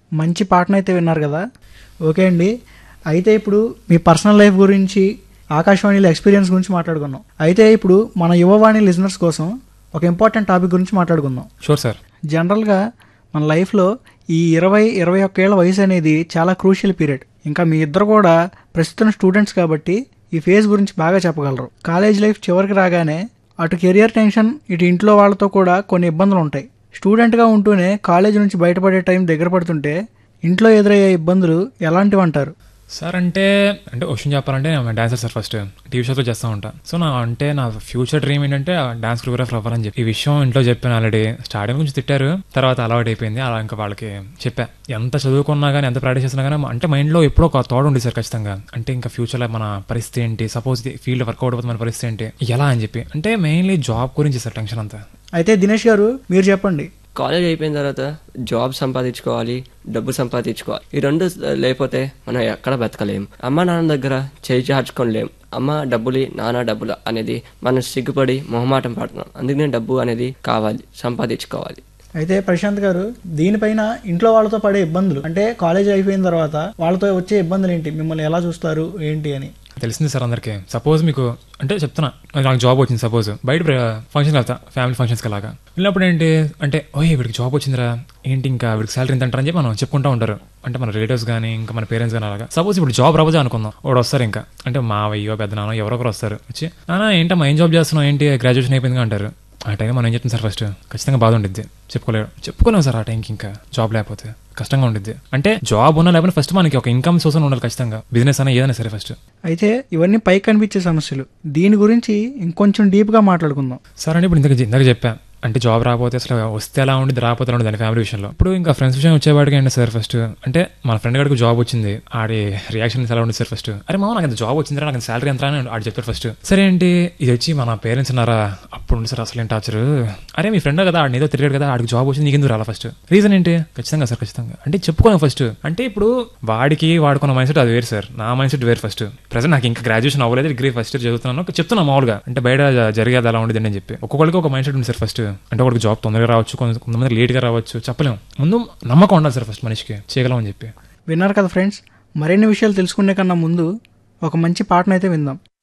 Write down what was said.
మంచి పాటను అయితే విన్నారు కదా ఓకే అండి అయితే ఇప్పుడు మీ పర్సనల్ లైఫ్ గురించి ఆకాశవాణిలో ఎక్స్పీరియన్స్ గురించి మాట్లాడుకుందాం అయితే ఇప్పుడు మన యువవాణి లిజనర్స్ కోసం ఒక ఇంపార్టెంట్ టాపిక్ గురించి మాట్లాడుకుందాం షూర్ సార్ జనరల్గా మన లైఫ్లో ఈ ఇరవై ఇరవై ఒక్క ఏళ్ళ వయసు అనేది చాలా క్రూషియల్ పీరియడ్ ఇంకా మీ ఇద్దరు కూడా ప్రస్తుతం స్టూడెంట్స్ కాబట్టి ఈ ఫేజ్ గురించి బాగా చెప్పగలరు కాలేజ్ లైఫ్ చివరికి రాగానే అటు కెరియర్ టెన్షన్ ఇటు ఇంట్లో వాళ్ళతో కూడా కొన్ని ఇబ్బందులు ఉంటాయి స్టూడెంట్గా ఉంటూనే కాలేజ్ నుంచి బయటపడే టైం దగ్గర పడుతుంటే ఇంట్లో ఎదురయ్యే ఇబ్బందులు ఎలాంటివి అంటారు సార్ అంటే అంటే క్వశ్చన్ చెప్పాలంటే నేను డాన్సర్ సార్ ఫస్ట్ టీవీ షోస్లో చేస్తూ ఉంటాను సో నా అంటే నా ఫ్యూచర్ డ్రీమ్ ఏంటంటే డాన్స్ కొరియోగ్రాఫర్ అవ్వాలని చెప్పి ఈ విషయం ఇంట్లో చెప్పాను ఆల్రెడీ స్టార్టింగ్ గురించి తిట్టారు తర్వాత అలవాటు అయిపోయింది అలా ఇంకా వాళ్ళకి చెప్పా ఎంత చదువుకున్నా కానీ ఎంత ప్రాక్టీస్ చేసినా కానీ అంటే మైండ్లో ఎప్పుడో ఒక థాట్ ఉంది సార్ ఖచ్చితంగా అంటే ఇంకా ఫ్యూచర్లో మన పరిస్థితి ఏంటి సపోజ్ ఫీల్డ్ వర్కౌట్ అవుతుంది మన పరిస్థితి ఏంటి ఎలా అని చెప్పి అంటే మెయిన్లీ జాబ్ గురించి సార్ టెన్షన్ అంతా అయితే దినేష్ గారు మీరు చెప్పండి కాలేజ్ అయిపోయిన తర్వాత జాబ్ సంపాదించుకోవాలి డబ్బు సంపాదించుకోవాలి ఈ రెండు లేకపోతే మనం ఎక్కడ బతకలేం అమ్మ నాన్న దగ్గర చేయి చాచుకోలేం అమ్మ డబ్బులి నాన్న డబ్బులు అనేది మనం సిగ్గుపడి మొహమాటం పడుతున్నాం అందుకనే డబ్బు అనేది కావాలి సంపాదించుకోవాలి అయితే ప్రశాంత్ గారు దీనిపైన ఇంట్లో వాళ్ళతో పడే ఇబ్బందులు అంటే కాలేజ్ అయిపోయిన తర్వాత వాళ్ళతో వచ్చే ఇబ్బందులు ఏంటి మిమ్మల్ని ఎలా చూస్తారు ఏంటి అని తెలిసింది సార్ అందరికీ సపోజ్ మీకు అంటే చెప్తున్నా నాకు జాబ్ వచ్చింది సపోజ్ బయట ఫంక్షన్ వెళ్తా ఫ్యామిలీ ఫంక్షన్స్కి అలాగా వెళ్ళినప్పుడు ఏంటి అంటే ఓయ్ వీడికి జాబ్ వచ్చిందిరా ఏంటి ఇంకా వీడికి శాలరీ ఎంత అంటారని చెప్పి మనం చెప్పుకుంటూ ఉంటారు అంటే మన రిలేటివ్స్ కానీ ఇంకా మన పేరెంట్స్ కానీ అలాగా సపోజ్ ఇప్పుడు జాబ్ రావద్దు అనుకుందాం వాడు వస్తారు ఇంకా అంటే మా అయ్యో పెద్ద నాన్న ఎవరో ఒకరు వస్తారు వచ్చి నాన్న ఏంటమ్మా ఏం జాబ్ చేస్తున్నావు ఏంటి గ్రాడ్యుయేషన్ అయిపోయింది అంటారు ఆ టైం మనం ఏం చెప్తాం సార్ ఫస్ట్ ఖచ్చితంగా బాధ ఉండిద్ది చెప్పుకోలేరు చెప్పుకోలేము సార్ ఆ టైంకి ఇంకా జాబ్ లేకపోతే కష్టంగా ఉండిద్ది అంటే జాబ్ ఉన్నా లేకపోతే ఫస్ట్ మనకి ఒక ఇన్కమ్ సోర్స్ ఉండాలి ఖచ్చితంగా బిజినెస్ అయినా ఏదైనా సరే ఫస్ట్ అయితే ఇవన్నీ పైకి కనిపించే సమస్యలు దీని గురించి ఇంకొంచెం డీప్గా మాట్లాడుకుందాం సార్ అంటే ఇప్పుడు ఇంతకు ఇందాక చెప్పా అంటే జాబ్ రాకపోతే అసలు వస్తే ఎలా ఉండేది రాకపోతే ఎలా ఉండేది దాని ఫ్యామిలీ విషయంలో ఇప్పుడు ఇంకా ఫ్రెండ్స్ విషయం వచ్చేవాడికి ఏంటి సార్ ఫస్ట్ అంటే మన ఫ్రెండ్ గడికి జాబ్ వచ్చింది ఆడి రియాక్షన్ ఎలా ఉండేది సార్ ఫస్ట్ అరే మామ నాకు జాబ్ వచ్చిందిరా నాకు శాలరీ ఎంత అని ఆడు చెప్పారు ఫస్ట్ సరే ఏంటి ఇది వచ్చి మన పేరెంట్స్ ఉన్నారా అప్పుడు ఉంది సార్ అసలు ఏం టార్చర్ అరే మీ ఫ్రెండ్ కదా ఆడిని ఏదో తిరిగాడు కదా ఆడికి జాబ్ వచ్చింది నీకెందుకు రాలా ఫస్ట్ రీజన్ ఏంటి ఖచ్చితంగా సార్ ఖచ్చితంగా అంటే చెప్పుకోను ఫస్ట్ అంటే ఇప్పుడు వాడికి వాడుకున్న మైండ్ సెట్ అది వేరు సార్ నా మైండ్ సెట్ వేరు ఫస్ట్ ప్రజెంట్ నాకు ఇంకా గ్రాడ్యుయేషన్ అవ్వలేదు డిగ్రీ ఫస్ట్ ఇయర్ చదువుతున్నాను చెప్తున్నా మామూలుగా అంటే బయట జరిగేది అలా ఉండేది అని చెప్పి ఒక్కొక్కరికి ఒక మైండ్ సెట్ ఉంది సార్ ఫస్ట్ అంటే ఒకటి జాబ్ తొందరగా రావచ్చు కొంత- కొంతమంది లేట్గా రావచ్చు చెప్పలేము ముందు నమ్మకం ఉండాలి సార్ ఫస్ట్ మనిషికి చేయగలం అని చెప్పి విన్నారు కదా ఫ్రెండ్స్ మరిన్ని విషయాలు తెలుసుకునే కన్నా ముందు ఒక మంచి పాటనైతే విందాం